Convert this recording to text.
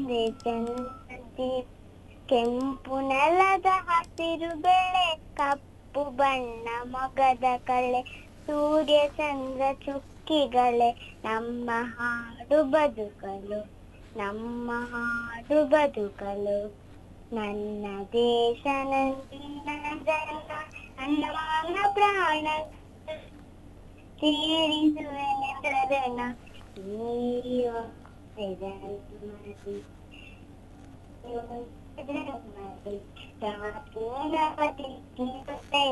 ಮುಂದೆ ಚಂದಿ ಕೆಂಪು ನೆಲದ ಹಸಿರು ಬೆಳೆ ಕಪ್ಪು ಬಣ್ಣ ಮೊಗದ ಕಳೆ ಸೂರ್ಯ ಚಂದ್ರ ಚುಕ್ಕಿಗಳೇ ನಮ್ಮ ಹಾಡು ಬದುಕಲು ನಮ್ಮ ಹಾಡು ಬದುಕಲು ನನ್ನ ದೇಶ ನನ್ನ ಜನ ನನ್ನ ಮಾನ ಪ್ರಾಣ ತೀರಿಸುವೆನೆ ಶರಣ ನೀಯೋ ಜನ್ಮದಿ